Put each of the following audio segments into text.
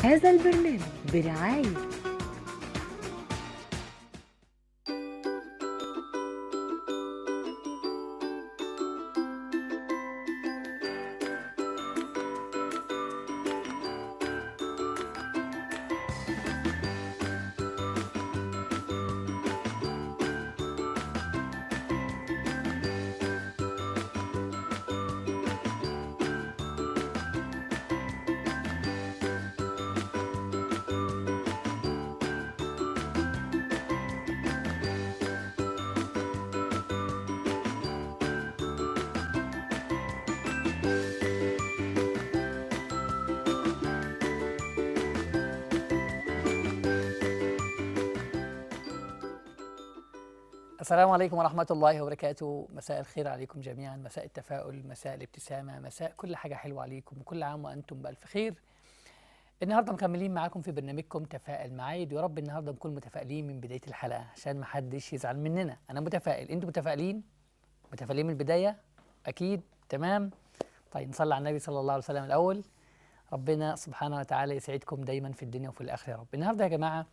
هذا البرنامج برعاية السلام عليكم ورحمة الله وبركاته مساء الخير عليكم جميعا مساء التفاؤل مساء الابتسامة مساء كل حاجة حلوة عليكم وكل عام وأنتم بألف خير النهاردة مكملين معاكم في برنامجكم تفائل معايد ويا رب النهاردة نكون متفائلين من بداية الحلقة عشان ما حدش يزعل مننا أنا متفائل أنتم متفائلين متفائلين من البداية أكيد تمام طيب نصلي على النبي صلى الله عليه وسلم الأول ربنا سبحانه وتعالى يسعدكم دايما في الدنيا وفي الآخرة يا رب النهاردة يا جماعة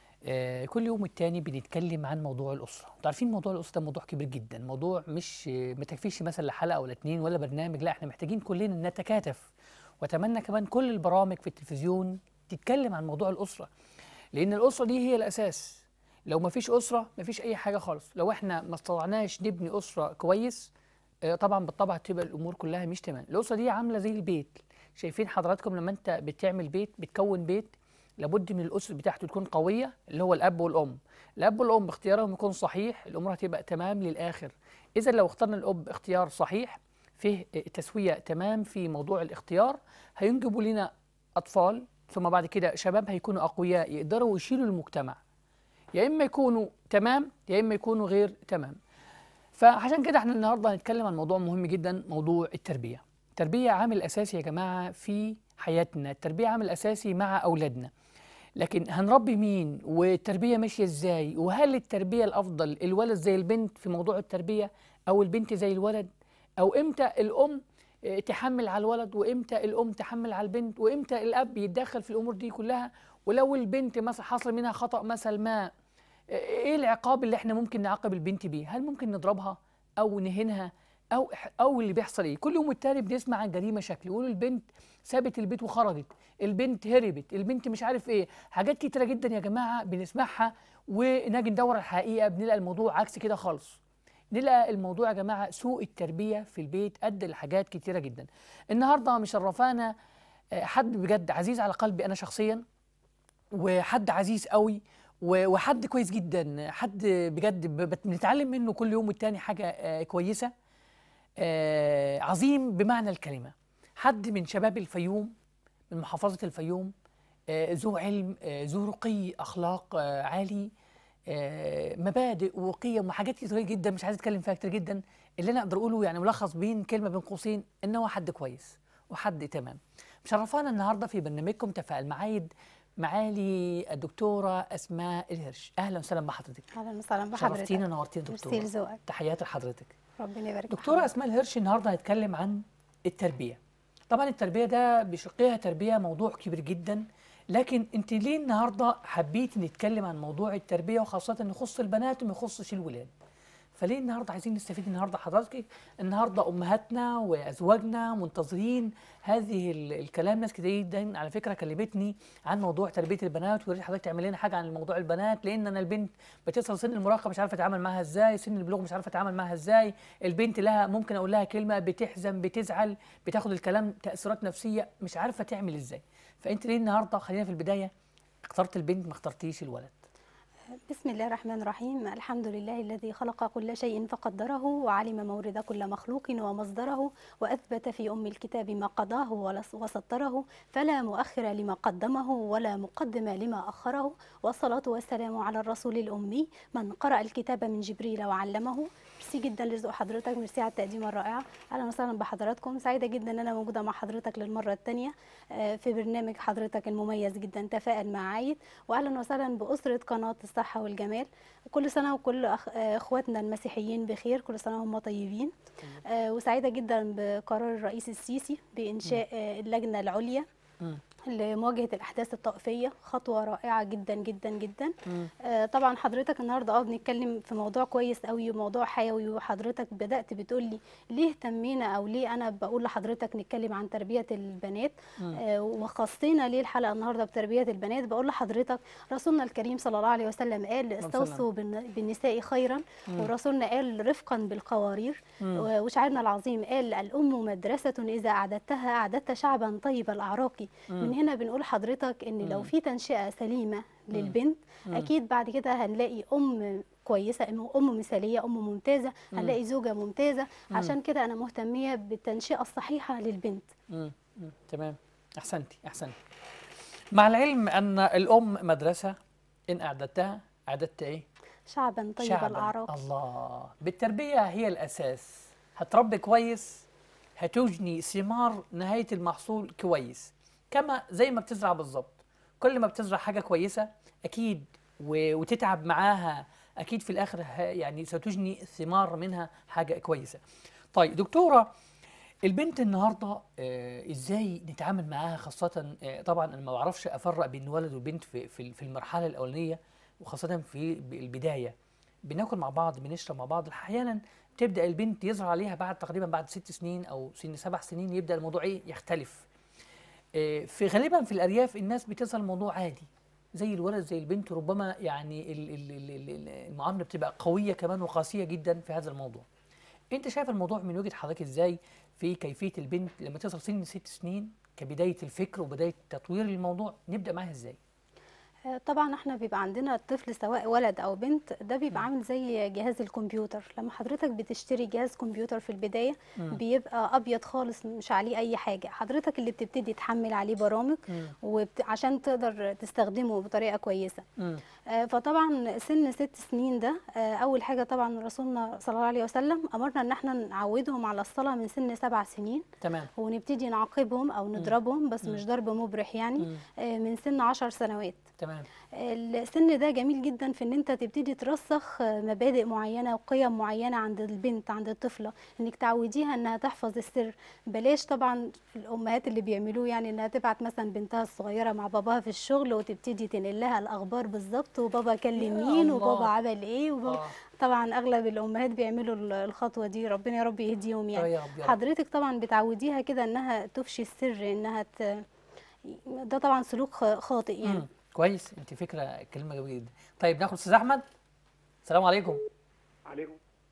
آه، كل يوم والتاني بنتكلم عن موضوع الاسره انتوا عارفين موضوع الاسره ده موضوع كبير جدا موضوع مش آه، ما تكفيش مثلا لحلقه ولا اتنين ولا برنامج لا احنا محتاجين كلنا نتكاتف واتمنى كمان كل البرامج في التلفزيون تتكلم عن موضوع الاسره لان الاسره دي هي الاساس لو ما فيش اسره ما فيش اي حاجه خالص لو احنا ما استطعناش نبني اسره كويس آه، طبعا بالطبع تبقى الامور كلها مش تمام الاسره دي عامله زي البيت شايفين حضراتكم لما انت بتعمل بيت بتكون بيت لابد من الاسس بتاعته تكون قويه اللي هو الاب والام الاب والام اختيارهم يكون صحيح الامور هتبقى تمام للاخر اذا لو اخترنا الاب اختيار صحيح فيه تسويه تمام في موضوع الاختيار هينجبوا لنا اطفال ثم بعد كده شباب هيكونوا اقوياء يقدروا يشيلوا المجتمع يا اما يكونوا تمام يا اما يكونوا غير تمام فعشان كده احنا النهارده هنتكلم عن موضوع مهم جدا موضوع التربيه التربيه عامل اساسي يا جماعه في حياتنا التربيه عامل اساسي مع اولادنا لكن هنربي مين والتربيه ماشيه ازاي وهل التربيه الافضل الولد زي البنت في موضوع التربيه او البنت زي الولد او امتى الام آه، تحمل على الولد وامتى الام تحمل على البنت وامتى الاب يتدخل في الامور دي كلها ولو البنت مثلا حصل منها خطا مثل ما ايه العقاب اللي احنا ممكن نعاقب البنت بيه هل ممكن نضربها او نهينها او او اللي بيحصل ايه كل يوم والتاني بنسمع عن جريمه شكل يقولوا البنت سابت البيت وخرجت البنت هربت البنت مش عارف ايه حاجات كتيره جدا يا جماعه بنسمعها ونجي ندور على الحقيقه بنلاقي الموضوع عكس كده خالص نلقى الموضوع يا جماعه سوء التربيه في البيت ادى لحاجات كتيره جدا النهارده مشرفانا آه، حد بجد عزيز على قلبي انا شخصيا وحد عزيز قوي و- وحد كويس جدا حد بجد ب- بت- بنتعلم منه كل يوم والتاني حاجه آه، كويسه آه، عظيم بمعنى الكلمه حد من شباب الفيوم من محافظه الفيوم آه، ذو علم آه، ذو رقي اخلاق آه، عالي آه، مبادئ وقيم وحاجات كتير جدا مش عايز اتكلم فيها كتير جدا اللي انا اقدر اقوله يعني ملخص بين كلمه بين قوسين ان هو حد كويس وحد تمام مشرفانا النهارده في برنامجكم تفاعل معايد معالي الدكتوره اسماء الهرش اهلا وسهلا بحضرتك اهلا وسهلا بحضرتك شرفتينا ونورتينا ميرسي دكتوره لذوقك تحياتي لحضرتك ربنا يبارك دكتوره بحضرتك. اسماء الهرش النهارده هنتكلم عن التربيه طبعا التربيه ده بشقها تربيه موضوع كبير جدا لكن انت ليه النهارده حبيتي نتكلم عن موضوع التربيه وخاصه ان يخص البنات وما يخصش الولاد فليه النهارده عايزين نستفيد النهارده حضرتك النهارده امهاتنا وازواجنا منتظرين هذه ال- الكلام ناس كتير جدا على فكره كلمتني عن موضوع تربيه البنات ويا ريت حضرتك تعمل لنا حاجه عن موضوع البنات لان انا البنت بتصل سن المراهقه مش عارفه اتعامل معاها ازاي سن البلوغ مش عارفه اتعامل معاها ازاي البنت لها ممكن اقول لها كلمه بتحزن بتزعل بتاخد الكلام تاثيرات نفسيه مش عارفه تعمل ازاي فانت ليه النهارده خلينا في البدايه اخترت البنت ما اخترتيش الولد بسم الله الرحمن الرحيم الحمد لله الذي خلق كل شيء فقدره وعلم مورد كل مخلوق ومصدره وأثبت في أم الكتاب ما قضاه ولس- وسطره فلا مؤخر لما قدمه ولا مقدم لما أخره والصلاة والسلام على الرسول الأمي من قرأ الكتاب من جبريل وعلمه ميرسي جدا لذوق حضرتك ميرسي على التقديم الرائع اهلا وسهلا بحضراتكم سعيده جدا ان انا موجوده مع حضرتك للمره الثانيه في برنامج حضرتك المميز جدا تفائل مع عايد واهلا وسهلا باسره قناه الصحه والجمال كل سنه وكل أخ... آه، اخواتنا المسيحيين بخير كل سنه وهم طيبين آه، وسعيده جدا بقرار الرئيس السيسي بانشاء آه، اللجنه العليا مم. لمواجهه الاحداث الطائفيه خطوه رائعه جدا جدا جدا مم. آه، طبعا حضرتك النهارده اه بنتكلم في موضوع كويس قوي وموضوع حيوي وحضرتك بدات بتقولي ليه تمينا او ليه انا بقول لحضرتك نتكلم عن تربيه البنات مم. آه، وخصينا ليه الحلقه النهارده بتربيه البنات بقول لحضرتك رسولنا الكريم صلى الله عليه وسلم قال استوصوا بالن- بالنساء خيرا مم. ورسولنا قال رفقا بالقوارير مم. و- وشاعرنا العظيم قال الام مدرسه اذا اعددتها اعددت شعبا طيب الاعراق من هنا بنقول حضرتك ان لو مم. في تنشئه سليمه للبنت مم. اكيد بعد كده هنلاقي ام كويسه أم- ام مثاليه ام ممتازه هنلاقي زوجه ممتازه عشان كده انا مهتميه بالتنشئه الصحيحه للبنت مم. مم. تمام احسنتي احسنتي مع العلم ان الام مدرسه ان اعددتها اعددت ايه شعبا طيب شعباً. الاعراق الله بالتربيه هي الاساس هتربي كويس هتجني ثمار نهايه المحصول كويس كما زي ما بتزرع بالظبط كل ما بتزرع حاجه كويسه اكيد و- وتتعب معاها اكيد في الاخر ه- يعني ستجني ثمار منها حاجه كويسه طيب دكتوره البنت النهارده آه ازاي نتعامل معاها خاصه آه طبعا انا ما بعرفش افرق بين ولد وبنت في في في المرحله الاولانيه وخاصه في البدايه بناكل مع بعض بنشرب مع بعض احيانا تبدا البنت يظهر عليها بعد تقريبا بعد ست سنين او سن سبع سنين يبدا الموضوع ايه يختلف آه، في غالبا في الارياف الناس بتظهر الموضوع عادي زي الولد زي البنت ربما يعني ال- ال- ال- ال- ال- المعامله بتبقى قويه كمان وقاسيه جدا في هذا الموضوع انت شايف الموضوع من وجهه حضرتك ازاي في كيفيه البنت لما توصل سن ست سنين كبدايه الفكر وبدايه تطوير الموضوع نبدا معاها ازاي آه، طبعا احنا بيبقى عندنا الطفل سواء ولد او بنت ده بيبقى عامل زي جهاز الكمبيوتر لما حضرتك بتشتري جهاز كمبيوتر في البدايه مم. بيبقى ابيض خالص مش عليه اي حاجه حضرتك اللي بتبتدي تحمل عليه برامج مم. وبت... عشان تقدر تستخدمه بطريقه كويسه مم. آه، فطبعا سن ست سنين ده آه، اول حاجه طبعا رسولنا صلى الله عليه وسلم امرنا ان احنا نعودهم على الصلاه من سن سبع سنين تمام ونبتدي نعاقبهم او نضربهم بس مش ضرب مبرح يعني مم. آه، من سن عشر سنوات تمام السن ده جميل جدا في ان انت تبتدي ترسخ مبادئ معينه وقيم معينه عند البنت عند الطفله انك تعوديها انها تحفظ السر بلاش طبعا الامهات اللي بيعملوه يعني انها تبعت مثلا بنتها الصغيره مع باباها في الشغل وتبتدي تنقل لها الاخبار بالظبط وبابا كلم يا مين الله. وبابا عمل ايه وبابا آه. طبعا اغلب الامهات بيعملوا ال- الخطوه دي ربنا يا رب يهديهم يعني يا رب يا رب. حضرتك طبعا بتعوديها كده انها تفشي السر انها ت... ده طبعا سلوك خ- خاطئ يعني مم. كويس انت فكره كلمه جميله جدا طيب ناخد استاذ احمد السلام عليكم عليكم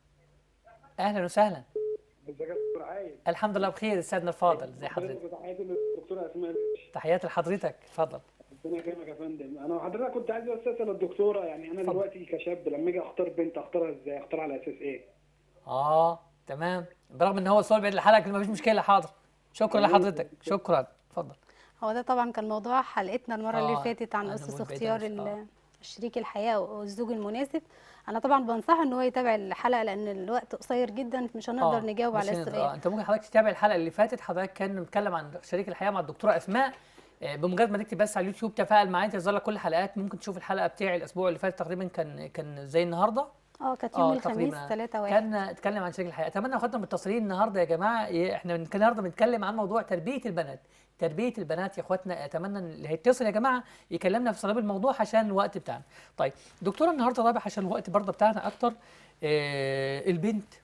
اهلا وسهلا ازيك يا دكتور عايد الحمد لله بخير استاذنا الفاضل زي حضرتك تحياتي للدكتوره اسماء الباشا. تحياتي لحضرتك اتفضل ربنا يكرمك يا فندم انا حضرتك كنت عايز بس اسال الدكتوره يعني انا اتفضل. دلوقتي كشاب لما اجي اختار بنت اختارها ازاي اختار على اساس ايه اه تمام برغم ان هو السؤال بعيد الحلقه لكن مفيش مشكله حاضر شكرا لحضرتك شكرا اتفضل هو ده طبعا كان موضوع حلقتنا المره آه، اللي فاتت عن أنا اسس بقول بعيد اختيار عن- آه. ال- شريك الحياه والزوج المناسب انا طبعا بنصحه ان هو يتابع الحلقه لان الوقت قصير جدا مش هنقدر آه، نجاوب بس على هنا- السؤال آه انت ممكن حضرتك تتابع الحلقه اللي فاتت حضرتك كان بنتكلم عن شريك الحياه مع الدكتوره اسماء آه، بمجرد ما تكتب بس على اليوتيوب تفاعل معايا تظهر لك كل الحلقات ممكن تشوف الحلقه بتاعي الاسبوع اللي فات تقريبا كان كان زي النهارده اه كانت يوم آه، الخميس تقريباً. 3 1 كان اتكلم عن شريك الحياه اتمنى اخواتنا متصلين النهارده يا جماعه ي- احنا بنتكلم النهارده بنتكلم عن موضوع تربيه البنات تربيه البنات يا اخواتنا اتمنى ان اللي هيتصل يا جماعه يكلمنا في صلاه الموضوع عشان الوقت بتاعنا طيب دكتوره النهارده طبعا عشان الوقت برضه بتاعنا اكتر آه البنت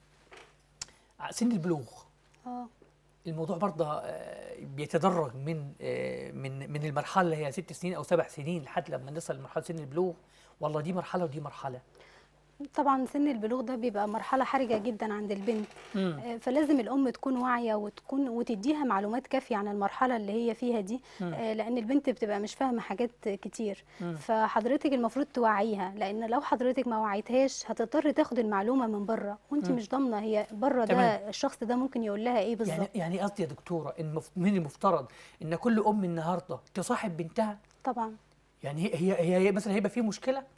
سن البلوغ اه الموضوع برضه آه، بيتدرج من آه، من من المرحله اللي هي ست سنين او سبع سنين لحد لما نصل لمرحله سن البلوغ والله دي مرحله ودي مرحله طبعا سن البلوغ ده بيبقى مرحله حرجه جدا عند البنت مم. آه، فلازم الام تكون واعيه وتكون وتديها معلومات كافيه عن المرحله اللي هي فيها دي مم. آه، لان البنت بتبقى مش فاهمه حاجات كتير مم. فحضرتك المفروض توعيها لان لو حضرتك ما وعيتهاش هتضطر تاخد المعلومه من بره وانت مم. مش ضامنه هي بره تمام. ده الشخص ده ممكن يقول لها ايه بالظبط يعني يعني قصدي يا دكتوره ان مف- من المفترض ان كل ام النهارده تصاحب بنتها طبعا يعني هي هي, هي مثلا هيبقى في مشكله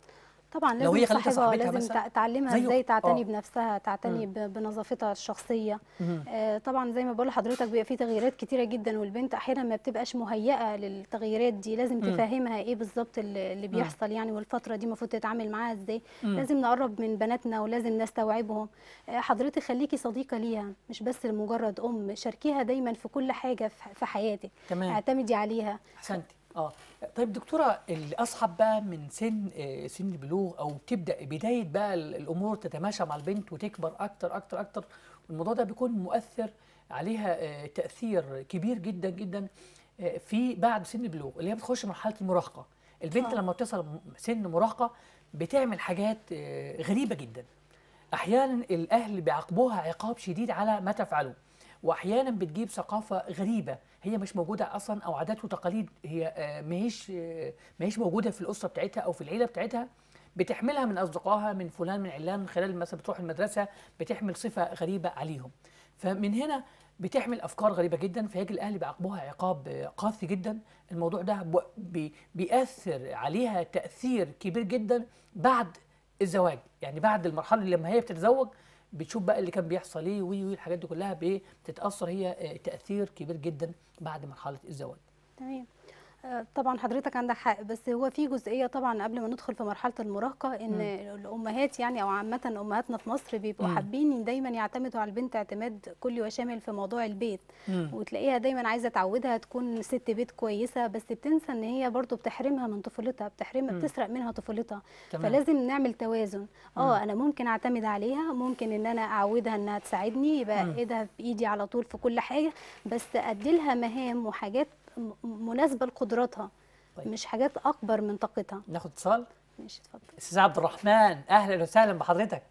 طبعا لو لازم هي خلتها تصاحبها صاحبتها لازم مثلا تع- تعلمها زيه. ازاي تعتني آه. بنفسها تعتني مم. ب- بنظافتها الشخصيه مم. آه، طبعا زي ما بقول لحضرتك بيبقى في تغييرات كتيره جدا والبنت احيانا ما بتبقاش مهيئه للتغييرات دي لازم مم. تفهمها ايه بالظبط اللي اللي مم. بيحصل يعني والفتره دي المفروض تتعامل معاها ازاي مم. لازم نقرب من بناتنا ولازم نستوعبهم آه، حضرتك خليكي صديقه ليها مش بس لمجرد ام شاركيها دايما في كل حاجه في في حياتك تمام اعتمدي عليها احسنتي اه طيب دكتوره اللي اصعب بقى من سن آه، سن البلوغ او تبدا بدايه بقى ال- الامور تتماشى مع البنت وتكبر اكتر اكتر اكتر والموضوع ده بيكون مؤثر عليها آه، تاثير كبير جدا جدا آه، في بعد سن البلوغ اللي هي بتخش مرحله المراهقه البنت آه. لما بتصل م- سن مراهقه بتعمل حاجات آه، غريبه جدا احيانا الاهل بيعاقبوها عقاب شديد على ما تفعله واحيانا بتجيب ثقافه غريبه هي مش موجوده اصلا او عادات وتقاليد هي آه، ماهيش آه، ماهيش موجوده في الاسره بتاعتها او في العيله بتاعتها بتحملها من اصدقائها من فلان من علان من خلال مثلا بتروح المدرسه بتحمل صفه غريبه عليهم فمن هنا بتحمل افكار غريبه جدا فيجي الاهل بيعاقبوها عقاب آه، قاسي جدا الموضوع ده ب- بي- بيأثر عليها تأثير كبير جدا بعد الزواج يعني بعد المرحله اللي لما هي بتتزوج بتشوف بقى اللي كان بيحصل ايه وي وي الحاجات دي كلها بتتاثر هي آه، تاثير كبير جدا بعد مرحله الزواج تمام آه، طبعا حضرتك عندك حق بس هو في جزئيه طبعا قبل ما ندخل في مرحله المراهقه ان مم. الامهات يعني او عامه امهاتنا في مصر بيبقوا مم. حابين دايما يعتمدوا على البنت اعتماد كلي وشامل في موضوع البيت وتلاقيها دايما عايزه تعودها تكون ست بيت كويسه بس بتنسى ان هي برضو بتحرمها من طفولتها بتحرمها مم. بتسرق منها طفولتها تمام فلازم نعمل توازن مم. اه انا ممكن اعتمد عليها ممكن ان انا اعودها انها تساعدني يبقى مم. ايدها بايدي على طول في كل حاجه بس اديلها مهام وحاجات م- مناسبه لقدراتها طيب. مش حاجات اكبر من طاقتها ناخد اتصال ماشي اتفضل استاذ عبد الرحمن اهلا وسهلا بحضرتك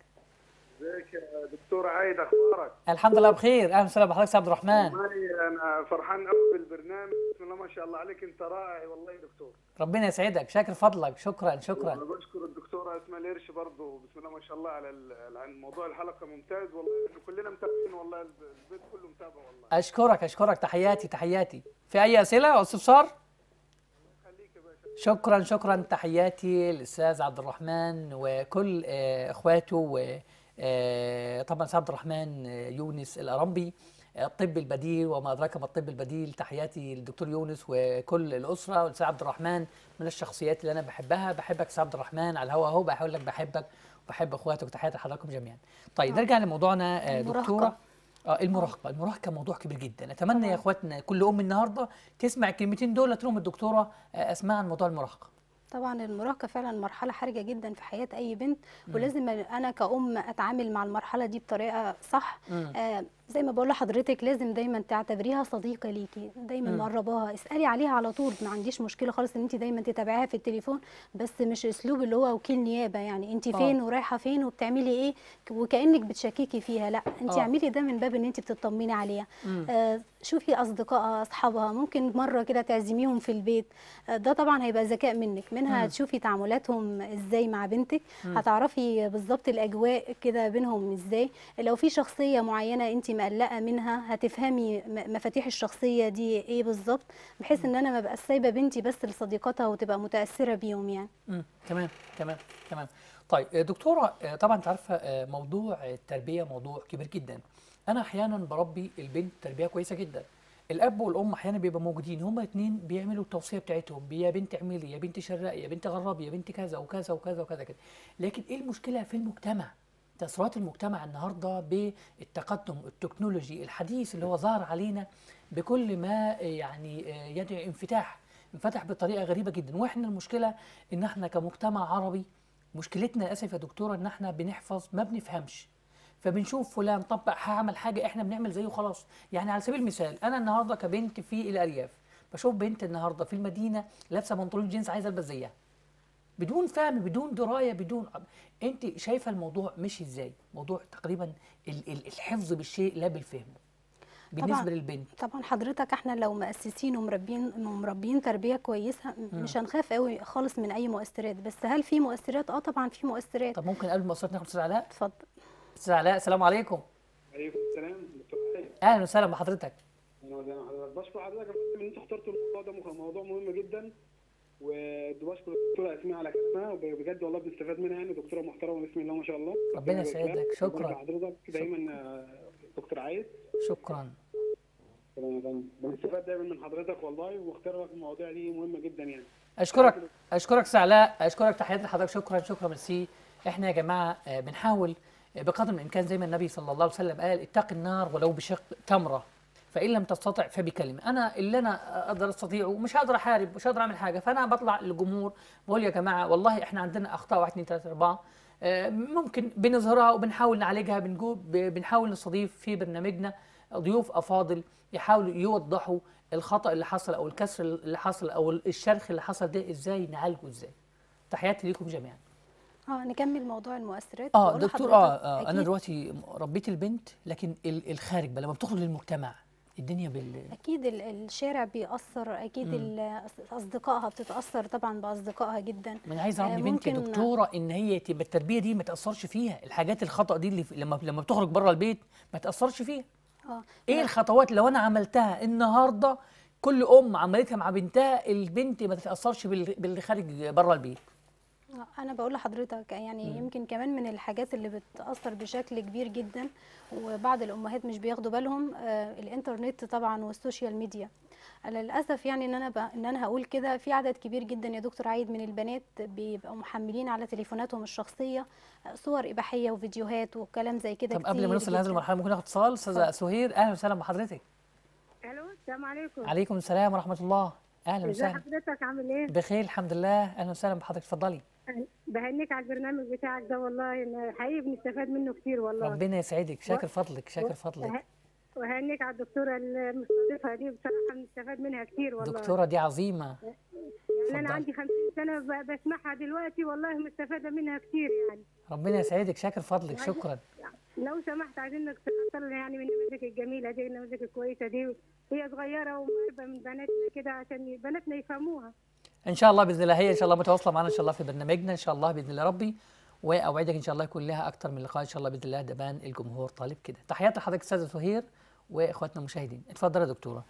ازيك يا دكتور عايد اخبارك؟ الحمد لله بخير اهلا وسهلا بحضرتك استاذ عبد الرحمن والله انا فرحان قوي بالبرنامج بسم الله ما شاء الله عليك انت رائع والله يا دكتور ربنا يسعدك شاكر فضلك شكرا شكرا انا بشكر الدكتوره اسماء القرش برضه بسم الله ما شاء الله على ال- على موضوع الحلقه ممتاز والله احنا كلنا متابعين والله الب- البيت كله متابع والله اشكرك اشكرك تحياتي تحياتي في اي اسئله يا استاذ صار خليك يا باشا شكرا شكرا تحياتي للاستاذ عبد الرحمن وكل آه، اخواته و آه، طبعا استاذ عبد الرحمن آه، يونس الارمبي آه، الطب البديل وما ادراك ما الطب البديل تحياتي للدكتور يونس وكل الاسره والاستاذ عبد الرحمن من الشخصيات اللي انا بحبها بحبك استاذ عبد الرحمن على الهوا اهو بقول لك بحبك وبحب اخواتك وتحياتي لحضراتكم جميعا طيب آه. نرجع لموضوعنا آه، المراهقة. دكتوره اه المراهقه المراهقه موضوع كبير جدا اتمنى يا طبعاً. اخواتنا كل ام النهارده تسمع الكلمتين دول تقول لهم الدكتوره آه، اسماء عن موضوع المراهقه طبعا المراهقه فعلا مرحله حرجه جدا في حياه اي بنت ولازم انا كأم اتعامل مع المرحله دي بطريقه صح مم. آه زي ما بقول لحضرتك لازم دايما تعتبريها صديقه ليكي دايما مم. مقرباها اسالي عليها على طول ما عنديش مشكله خالص ان انت دايما تتابعيها في التليفون بس مش اسلوب اللي هو وكيل نيابه يعني انت آه. فين ورايحه فين وبتعملي ايه وكانك بتشككي فيها لا انت آه. اعملي ده من باب ان انت بتطمني عليها مم. آه شوفي اصدقائها اصحابها ممكن مره كده تعزميهم في البيت آه ده طبعا هيبقى ذكاء منك منها مم. تشوفي تعاملاتهم ازاي مع بنتك مم. هتعرفي بالظبط الاجواء كده بينهم ازاي لو في شخصيه معينه انت مقلقه منها هتفهمي م- مفاتيح الشخصيه دي ايه بالظبط بحيث ان انا ما بقاش سايبه بنتي بس لصديقاتها وتبقى متاثره بيهم يعني مم. تمام تمام تمام طيب آه، دكتوره آه، طبعا انت عارفه آه، موضوع التربيه موضوع كبير جدا انا احيانا بربي البنت تربيه كويسه جدا الاب والام احيانا بيبقوا موجودين هما الاثنين بيعملوا التوصيه بتاعتهم يا بنت اعملي يا بنت شرقي يا بنت غربي يا بنت كذا وكذا وكذا وكذا كده لكن ايه المشكله في المجتمع تأثيرات المجتمع النهارده بالتقدم التكنولوجي الحديث اللي هو ظهر علينا بكل ما يعني آه، يدعي انفتاح انفتح بطريقه غريبه جدا واحنا المشكله ان احنا كمجتمع عربي مشكلتنا للاسف يا دكتوره ان احنا بنحفظ ما بنفهمش فبنشوف فلان طبق عمل حاجه احنا بنعمل زيه خلاص يعني على سبيل المثال انا النهارده كبنت في الارياف بشوف بنت النهارده في المدينه لابسه بنطلون جينز عايزه البس زيها بدون فهم بدون درايه بدون انت شايفه الموضوع مش ازاي موضوع تقريبا ال- ال- الحفظ بالشيء لا بالفهم بالنسبه طبعاً. للبنت طبعا حضرتك احنا لو مؤسسين ومربين مربيين تربيه كويسه م- مش هنخاف قوي خالص من اي مؤثرات بس هل في مؤثرات اه طبعا في مؤثرات طب ممكن قبل ما أصلاً ناخد استاذ علاء اتفضل استاذ علاء السلام عليكم عليكم السلام دكتور عايد اهلا وسهلا بحضرتك انا زي ما حضرتك بشكر حضرتك ان انت اخترت الموضوع ده مخ- موضوع مهم جدا وبشكر الدكتوره اسماء على كلامها وبجد والله بنستفاد منها يعني دكتوره محترمه بسم الله ما شاء الله ربنا يسعدك. شكرا. وبارك حضرتك دايما آه، دكتور عايز شكرا بنستفاد دايما من حضرتك والله واختيارك المواضيع دي مهمه جدا يعني اشكرك اشكرك سعلاء اشكرك تحياتي لحضرتك شكرا شكرا ميرسي احنا يا جماعه آه، بنحاول آه، بقدر الامكان زي ما النبي صلى الله عليه وسلم قال اتق النار ولو بشق تمره فان لم تستطع فبكلمه انا اللي انا اقدر استطيعه مش هقدر احارب مش هقدر اعمل حاجه فانا بطلع للجمهور بقول يا جماعه والله احنا عندنا اخطاء 1 2 3 4 آه، ممكن بنظهرها وبنحاول نعالجها بنجو ب- بنحاول نستضيف في برنامجنا ضيوف افاضل يحاولوا يوضحوا الخطا اللي حصل او الكسر اللي حصل او الشرخ اللي حصل ده ازاي نعالجه ازاي تحياتي ليكم جميعا اه نكمل موضوع المؤثرات اه بقول دكتور لحضرتك اه, آه انا أكيد دلوقتي ربيت البنت لكن ال- الخارج بقى لما بتخرج للمجتمع الدنيا بال اكيد ال- الشارع بيأثر اكيد ال- اصدقائها بتتأثر طبعا باصدقائها جدا ما انا عايز اعرف آه، دي بنتي يا ممكن- دكتوره ان هي تبقى التربيه دي ما تاثرش فيها الحاجات الخطا دي اللي في- لما لما بتخرج بره البيت ما تاثرش فيها اه ايه لا، الخطوات لو انا عملتها النهارده كل ام عملتها مع بنتها البنت ما تتاثرش بال- باللي خارج بره البيت آه، انا بقول لحضرتك يعني يمكن كمان من الحاجات اللي بتأثر بشكل كبير جدا وبعض الامهات مش بياخدوا بالهم آه الانترنت طبعا والسوشيال ميديا للاسف يعني ان انا ب... ان انا هقول كده في عدد كبير جدا يا دكتور عايد من البنات بيبقوا محملين على تليفوناتهم الشخصيه آه، صور اباحيه وفيديوهات وكلام زي كده طب قبل ما كتير نوصل لهذه جداً. المرحله ممكن ناخد اتصال استاذه سهير اهلا وسهلا بحضرتك الو السلام عليكم عليكم السلام ورحمه الله اهلا ازي وسهلا حضرتك عامل ايه؟ بخير الحمد لله اهلا وسهلا بحضرتك اتفضلي بهنيك على البرنامج بتاعك ده والله إن حقيقي بنستفاد منه كتير والله ربنا يسعدك شاكر فضلك شاكر فضلك وه- وهنيك على الدكتوره المستضيفه دي بصراحه بنستفاد منها كتير والله دكتوره دي عظيمه يعني اتفضلي. انا عندي 50 سنه ب- بسمعها دلوقتي والله مستفاده منها كتير يعني ربنا يسعدك شاكر فضلك شكرا لو سمحت عايزينك تختار يعني من النماذج الجميله دي النماذج الكويسه دي هي صغيره ومقربه من بناتنا كده عشان بناتنا يفهموها ان شاء الله باذن الله هي ان شاء الله متواصله معنا ان شاء الله في برنامجنا ان شاء الله باذن الله ربي واوعدك ان شاء الله يكون لها اكتر من لقاء ان شاء الله باذن الله دبان الجمهور طالب كده تحياتي لحضرتك استاذه سهير واخواتنا المشاهدين اتفضل يا دكتوره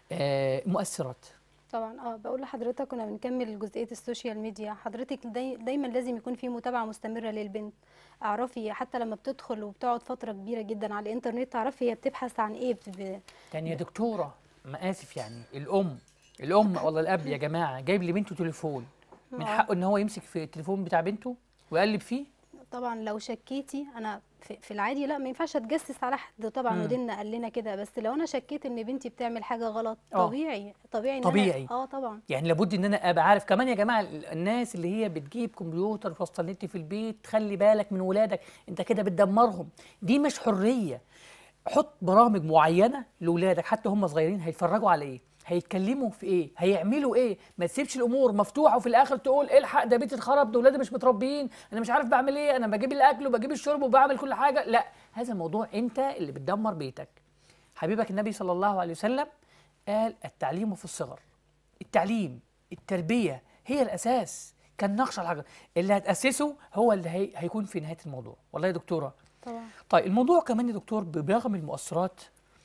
آه مؤثرات طبعا اه بقول لحضرتك كنا بنكمل جزئيه السوشيال ميديا حضرتك داي دايما لازم يكون في متابعه مستمره للبنت اعرفي حتى لما بتدخل وبتقعد فتره كبيره جدا على الانترنت تعرفي هي بتبحث عن ايه بت- ب- يعني يا دكتوره ما اسف يعني الام الام ولا الاب يا جماعه جايب لبنته تليفون من آه. حقه ان هو يمسك في التليفون بتاع بنته ويقلب فيه طبعا لو شكيتي انا في, في العادي لا ما ينفعش اتجسس على حد طبعا مم. وديننا قال لنا كده بس لو انا شكيت ان بنتي بتعمل حاجه غلط آه. طبيعي طبيعي ان أنا- طبيعي. اه طبعا يعني لابد ان انا ابقى عارف كمان يا جماعه ال- الناس اللي هي بتجيب كمبيوتر وتوصل نت في البيت خلي بالك من ولادك انت كده بتدمرهم دي مش حريه حط برامج معينه لاولادك حتى هم صغيرين هيتفرجوا على ايه هيتكلموا في ايه هيعملوا ايه ما تسيبش الامور مفتوحه وفي الاخر تقول الحق ده بيتي اتخرب ده ولادي مش متربيين انا مش عارف بعمل ايه انا بجيب الاكل وبجيب الشرب وبعمل كل حاجه لا هذا الموضوع انت اللي بتدمر بيتك حبيبك النبي صلى الله عليه وسلم قال التعليم في الصغر التعليم التربيه هي الاساس كان نقش على الحجر اللي هتاسسه هو اللي هي هيكون في نهايه الموضوع والله يا دكتوره طبعا طيب الموضوع كمان يا دكتور برغم المؤثرات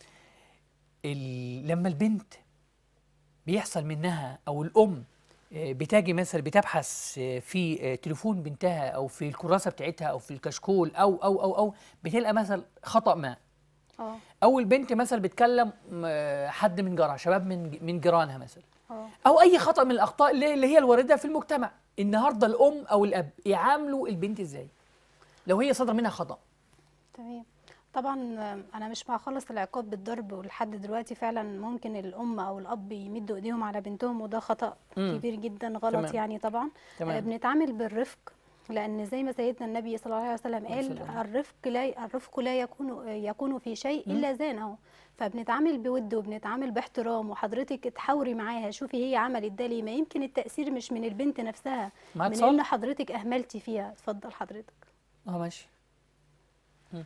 ال- لما البنت بيحصل منها او الام آه، بتاجي مثلا بتبحث آه، في آه، تليفون بنتها او في الكراسه بتاعتها او في الكشكول او او او او بتلقى مثلا خطا ما اه او البنت مثلا بتكلم آه، حد من جارها شباب من من جيرانها مثلا اه او اي خطا من الاخطاء اللي اللي هي الوارده في المجتمع النهارده الام او الاب يعاملوا البنت ازاي لو هي صدر منها خطا تمام طبعا آه، انا مش مع خالص العقاب بالضرب ولحد دلوقتي فعلا ممكن الام او الاب يمدوا ايديهم على بنتهم وده خطا مم. كبير جدا غلط تمام. يعني طبعا تمام. آه، بنتعامل بالرفق لان زي ما سيدنا النبي صلى الله عليه وسلم قال وسلم. الرفق لا الرفق لا يكون يكون في شيء الا زانه فبنتعامل بود وبنتعامل باحترام وحضرتك تحاوري معاها شوفي هي عملت ده ليه ما يمكن التاثير مش من البنت نفسها معاك من صح؟ ان حضرتك اهملتي فيها اتفضل حضرتك اه ماشي مم.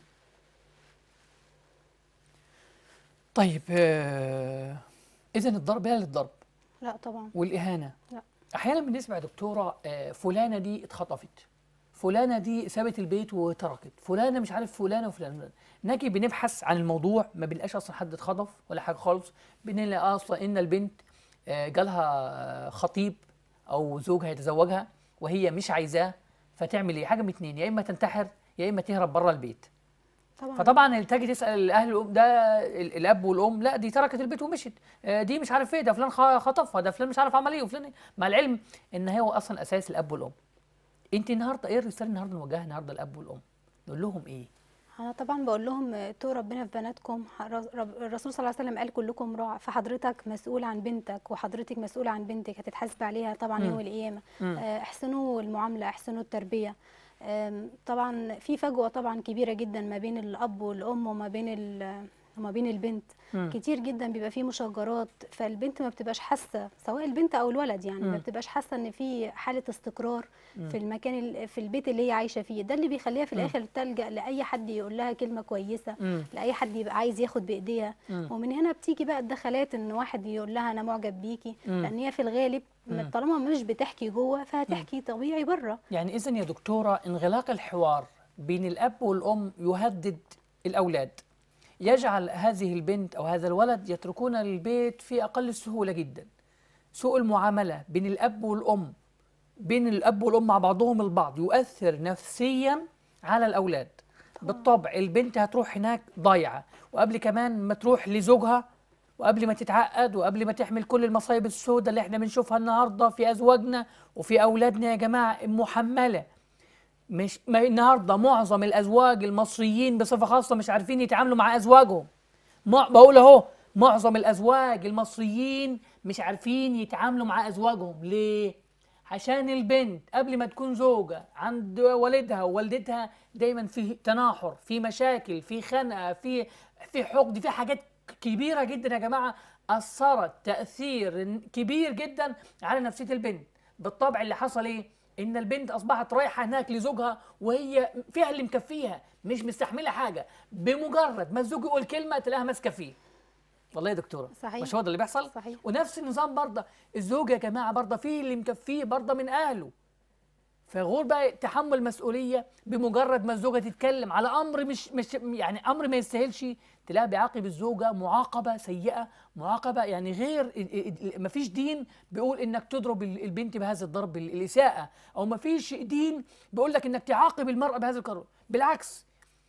طيب آه اذا الضرب لا للضرب لا طبعا والاهانه لا. احيانا بنسمع يا دكتوره آه فلانه دي اتخطفت فلانه دي سابت البيت وتركت فلانه مش عارف فلانه وفلانه نجي بنبحث عن الموضوع ما بنلاقيش اصلا حد اتخطف ولا حاجه خالص بنلاقي اصلا ان البنت آه جالها آه، خطيب او زوجها يتزوجها وهي مش عايزاه فتعمل ايه حاجه من اتنين يا اما تنتحر يا اما تهرب بره البيت طبعا فطبعا اللي تيجي تسال اهل الام ده ال- الاب والام لا دي تركت البيت ومشت آه، دي مش عارف ايه ده فلان خ- خطفها ده فلان مش عارف عمل ايه وفلان إيه. مع العلم ان هو اصلا اساس الاب والام انت النهارده ايه الرساله النهارده نوجهها النهارده الاب والام نقول لهم ايه انا طبعا بقول لهم اتقوا ربنا في بناتكم الرس- رب- الرسول صلى الله عليه وسلم قال كلكم راع فحضرتك مسؤول عن بنتك وحضرتك مسؤولة عن بنتك هتتحاسب عليها طبعا مم. يوم القيامة مم. آه، احسنوا المعاملة احسنوا التربية آم، طبعا في فجوة طبعا كبيرة جدا ما بين الأب والأم وما بين ال- وما بين البنت مم. كتير جدا بيبقى فيه مشاجرات فالبنت ما بتبقاش حاسة سواء البنت أو الولد يعني مم. ما بتبقاش حاسة إن في حالة استقرار مم. في المكان ال- في البيت اللي هي عايشة فيه ده اللي بيخليها في مم. الآخر تلجأ لأي حد يقول لها كلمة كويسة مم. لاي حد يبقى عايز ياخد بايديها مم. ومن هنا بتيجي بقى الدخلات ان واحد يقول لها انا معجب بيكي مم. لان هي في الغالب مم. طالما مش بتحكي جوه فهتحكي طبيعي بره يعني اذا يا دكتوره انغلاق الحوار بين الاب والام يهدد الاولاد يجعل هذه البنت او هذا الولد يتركون البيت في اقل سهوله جدا سوء المعامله بين الاب والام بين الاب والام مع بعضهم البعض يؤثر نفسيا على الاولاد بالطبع البنت هتروح هناك ضايعه وقبل كمان ما تروح لزوجها وقبل ما تتعقد وقبل ما تحمل كل المصايب السوداء اللي احنا بنشوفها النهارده في ازواجنا وفي اولادنا يا جماعه محمله مش ما النهارده معظم الازواج المصريين بصفه خاصه مش عارفين يتعاملوا مع ازواجهم مع بقول اهو معظم الازواج المصريين مش عارفين يتعاملوا مع ازواجهم ليه عشان البنت قبل ما تكون زوجة عند والدها ووالدتها دايما في تناحر في مشاكل في خنقة في في حقد في حاجات كبيرة جدا يا جماعة أثرت تأثير كبير جدا على نفسية البنت بالطبع اللي حصل ايه ان البنت اصبحت رايحه هناك لزوجها وهي فيها اللي مكفيها مش مستحمله حاجه بمجرد ما الزوج يقول كلمه تلاقيها ماسكه فيه والله يا دكتوره صحيح. مش هو ده اللي بيحصل صحيح. ونفس النظام برضه الزوج يا جماعه برضه فيه اللي مكفيه برضه من اهله فغور بقى تحمل مسؤوليه بمجرد ما الزوجه تتكلم على امر مش مش يعني امر ما يستاهلش تلاقي بيعاقب الزوجه معاقبه سيئه معاقبه يعني غير ما فيش دين بيقول انك تضرب ال- البنت بهذا الضرب ال- الاساءه او ما فيش دين بيقول لك انك تعاقب المراه بهذا القرار بالعكس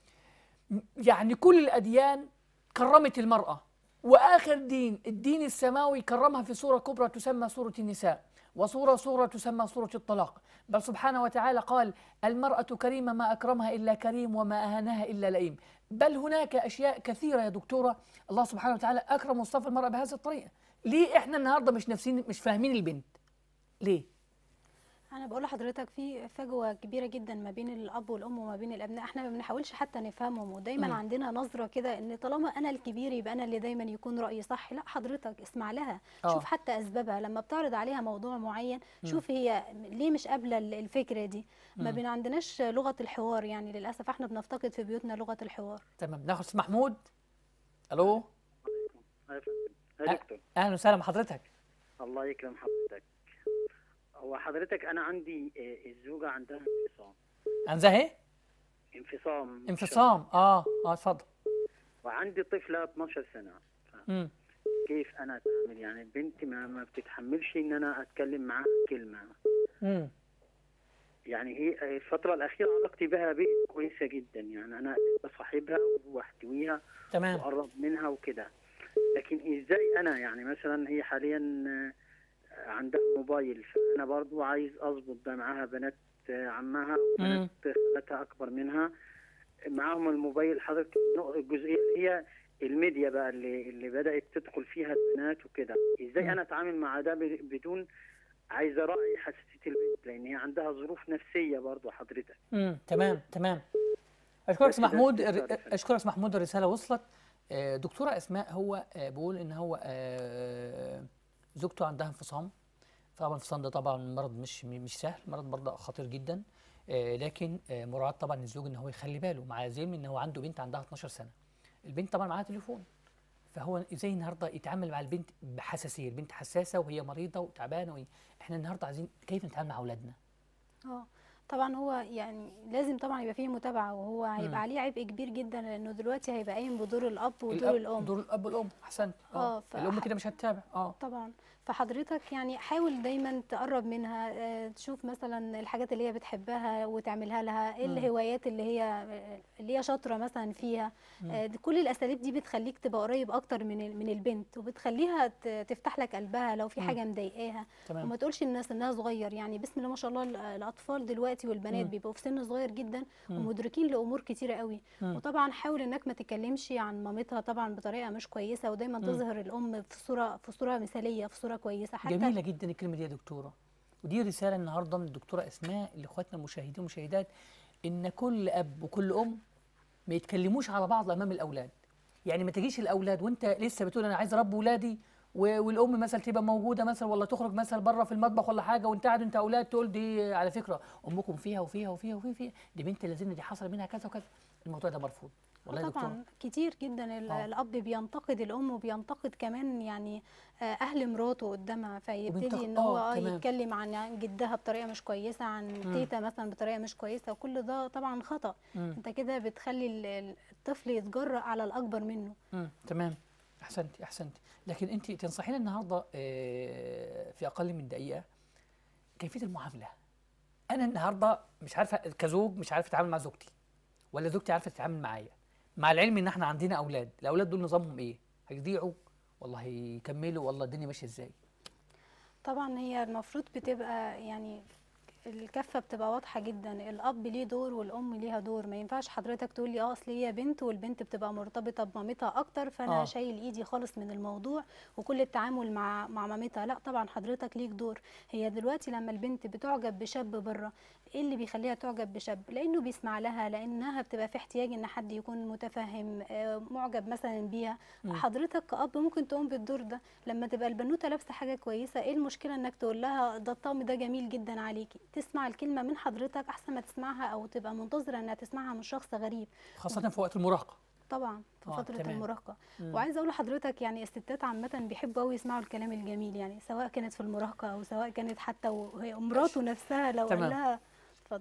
يعني كل الاديان كرمت المراه واخر دين الدين السماوي كرمها في سوره كبرى تسمى سوره النساء وسوره سوره تسمى سوره الطلاق بل سبحانه وتعالى قال المراه كريمه ما اكرمها الا كريم وما اهانها الا لئيم بل هناك اشياء كثيره يا دكتوره الله سبحانه وتعالى اكرم وصف المراه بهذه الطريقه ليه احنا النهارده مش نفسين مش فاهمين البنت ليه انا بقول لحضرتك في فجوه كبيره جدا ما بين الاب والام وما بين الابناء احنا ما بنحاولش حتى نفهمهم ودايما مم. عندنا نظره كده ان طالما انا الكبير يبقى انا اللي دايما يكون رايي صح لا حضرتك اسمع لها آه. شوف حتى اسبابها لما بتعرض عليها موضوع معين شوف هي ليه مش قابله ال- الفكره دي ما مم. بين عندناش لغه الحوار يعني للاسف احنا بنفتقد في بيوتنا لغه الحوار تمام ناخد اسم محمود الو يا فندم. يا دكتور اهلا وسهلا بحضرتك الله يكرم حضرتك هو حضرتك انا عندي آه، الزوجه عندها انفصام عندها ايه انفصام انفصام اه اه اتفضل وعندي طفله 12 سنه امم كيف انا اتعامل يعني البنت ما, ما بتتحملش ان انا اتكلم معاها كلمه امم يعني هي الفتره الاخيره علاقتي بها بقت كويسه جدا يعني انا بصاحبها واحتويها تمام واقرب منها وكده لكن ازاي انا يعني مثلا هي حاليا آه، عندها موبايل فانا برضو عايز اظبط ده معاها بنات آه، عمها وبنات خالتها اكبر منها معاهم الموبايل حضرتك النق- الجزئيه اللي هي الميديا بقى اللي اللي بدات تدخل فيها البنات وكده ازاي مم. انا اتعامل مع ده ب- بدون عايز اراعي حساسيه البنت لان هي عندها ظروف نفسيه برضو حضرتك امم تمام تمام اشكرك بس سي ده محمود استفسار الر- يا فندم. اشكرك سي محمود الرساله وصلت آه، دكتوره اسماء هو آه، بيقول ان هو آه، زوجته عندها انفصام طبعا الانفصام ده طبعا مرض مش مش سهل مرض برضه خطير جدا آه، لكن آه، مراعاه طبعا الزوج ان هو يخلي باله مع زي ان هو عنده بنت عندها 12 سنه البنت طبعا معاها تليفون فهو ازاي النهارده يتعامل مع البنت بحساسيه البنت حساسه وهي مريضه وتعبانه وهي- احنا النهارده عايزين كيف نتعامل مع اولادنا اه طبعا هو يعني لازم طبعا يبقى فيه متابعه وهو مم. هيبقى عليه عبء كبير جدا لانه دلوقتي هيبقى قايم بدور الاب ودور الأب- الام دور الاب والام احسنت آه، اه ف- الام كده مش هتتابع اه طبعا فحضرتك يعني حاول دايما تقرب منها آه، تشوف مثلا الحاجات اللي هي بتحبها وتعملها لها ايه مم. الهوايات اللي هي اللي هي شاطره مثلا فيها آه، دي- كل الاساليب دي بتخليك تبقى قريب اكتر من ال- من البنت وبتخليها ت- تفتح لك قلبها لو في مم. حاجه مضايقاها تمام وما تقولش الناس انها صغير يعني بسم الله ما شاء الله ال- الاطفال دلوقتي والبنات مم. بيبقوا في سن صغير جدا مم. ومدركين لامور كتيره قوي مم. وطبعا حاول انك ما تتكلمش عن مامتها طبعا بطريقه مش كويسه ودايما مم. تظهر الام في صوره في صوره مثاليه في صوره كويسه حتى جميله جدا الكلمه دي يا دكتوره ودي رساله النهارده من الدكتوره اسماء لاخواتنا المشاهدين والمشاهدات ان كل اب وكل ام ما يتكلموش على بعض امام الاولاد يعني ما تجيش الاولاد وانت لسه بتقول انا عايز اربي ولادي و- والام مثلا تبقى موجوده مثلا ولا تخرج مثلا بره في المطبخ ولا حاجه وانت قاعد انت اولاد تقول دي على فكره امكم فيها وفيها وفيها وفيها, وفيها دي بنت اللذينه دي حصل منها كذا وكذا الموضوع ده مرفوض والله يا دكتوره طبعا كتير جدا ال- آه. الاب بينتقد الام وبينتقد كمان يعني آه، اهل مراته قدامها فيبتدي وبينتقد- ان هو آه، آه تمام. يتكلم عن جدها بطريقه مش كويسه عن تيتا مثلا بطريقه مش كويسه وكل ده طبعا خطا مم. انت كده بتخلي ال- ال- الطفل يتجرأ على الاكبر منه امم تمام احسنتي احسنتي لكن انت تنصحينا النهارده آه، في اقل من دقيقه كيفيه المعامله انا النهارده مش عارفه كزوج مش عارفه اتعامل مع زوجتي ولا زوجتي عارفه تتعامل معايا مع العلم ان احنا عندنا اولاد الاولاد دول نظامهم ايه هيضيعوا والله هيكملوا والله الدنيا ماشيه ازاي طبعا هي المفروض بتبقى يعني الكفه بتبقى واضحه جدا الاب ليه دور والام ليها دور ما ينفعش حضرتك تقول لي اه اصل هي بنت والبنت بتبقى مرتبطه بمامتها اكتر فانا آه. شايل ايدي خالص من الموضوع وكل التعامل مع مع مامتها لا طبعا حضرتك ليك دور هي دلوقتي لما البنت بتعجب بشاب بره ايه اللي بيخليها تعجب بشاب لانه بيسمع لها لانها بتبقى في احتياج ان حد يكون متفهم آه، معجب مثلا بيها مم. حضرتك كأب ممكن تقوم بالدور ده لما تبقى البنوته لابسه حاجه كويسه ايه المشكله انك تقول لها ده الطقم ده جميل جدا عليكي تسمع الكلمه من حضرتك احسن ما تسمعها او تبقى منتظره انها تسمعها من شخص غريب خاصه في وقت المراهقه طبعا في آه، فتره تمام. المراهقه مم. وعايزه اقول لحضرتك يعني الستات عامه بيحبوا قوي يسمعوا الكلام الجميل يعني سواء كانت في المراهقه او سواء كانت حتى وهي مراته نفسها لو قال تمام. لها اتفضل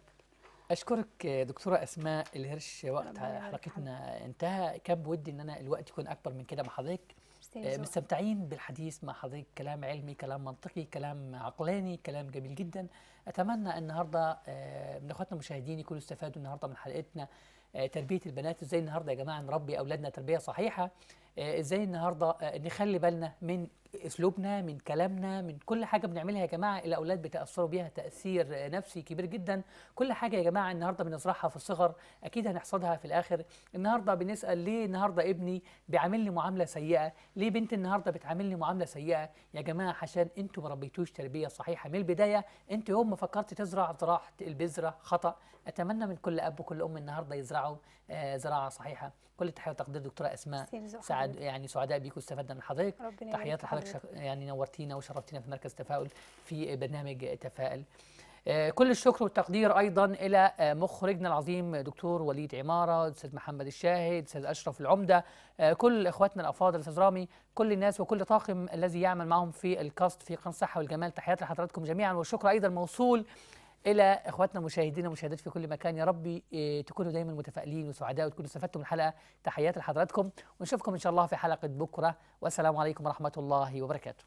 اشكرك آه، دكتوره اسماء الهرش وقت ربنا يبارك حلقتنا انتهى كان بودي ان انا الوقت يكون اكبر من كده مع حضرتك ميرسي يا آه، زوق. مستمتعين بالحديث مع حضرتك كلام علمي كلام منطقي كلام عقلاني كلام جميل جدا اتمنى النهارده آه، من اخواتنا المشاهدين يكونوا استفادوا النهارده من حلقتنا آه، تربيه البنات ازاي النهارده يا جماعه نربي اولادنا تربيه صحيحه آه، ازاي النهارده آه، نخلي بالنا من اسلوبنا من كلامنا من كل حاجه بنعملها يا جماعه الاولاد بيتاثروا بيها تاثير آه، نفسي كبير جدا كل حاجه يا جماعه النهارده بنزرعها في الصغر اكيد هنحصدها في الاخر النهارده بنسال ليه النهارده ابني بيعاملني معامله سيئه ليه بنت النهارده بتعاملني معامله سيئه يا جماعه عشان انتوا ما ربيتوش تربيه صحيحه من البدايه انتوا يوم ما فكرت تزرع زراعه البذره خطا اتمنى من كل اب وكل ام النهارده يزرعوا آه زراعه صحيحه كل التحيه والتقدير دكتوره اسماء ميرسي يا زوق سعد حضرتك. يعني سعداء بيكم استفدنا من حضرتك ربنا يبارك تحيات في لحضرتك حضرتك. شك- يعني نورتينا وشرفتينا في مركز تفاؤل في برنامج تفائل آه، كل الشكر والتقدير ايضا الى آه، مخرجنا العظيم دكتور وليد عماره الاستاذ محمد الشاهد الاستاذ اشرف العمده آه، كل اخواتنا الافاضل الاستاذ رامي كل الناس وكل طاقم الذي يعمل معهم في الكاست في قناه الصحه والجمال تحيات لحضراتكم جميعا والشكر ايضا موصول الى اخواتنا المشاهدين والمشاهدات في كل مكان يا ربي آه، تكونوا دايما متفائلين وسعداء وتكونوا استفدتوا من الحلقه تحيات لحضراتكم ونشوفكم ان شاء الله في حلقه بكره والسلام عليكم ورحمه الله وبركاته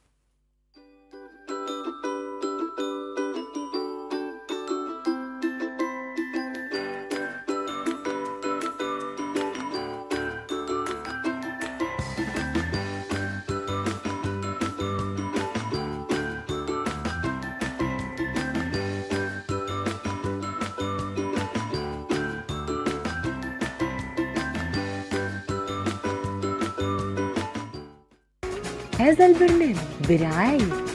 هذا البرنامج برعاية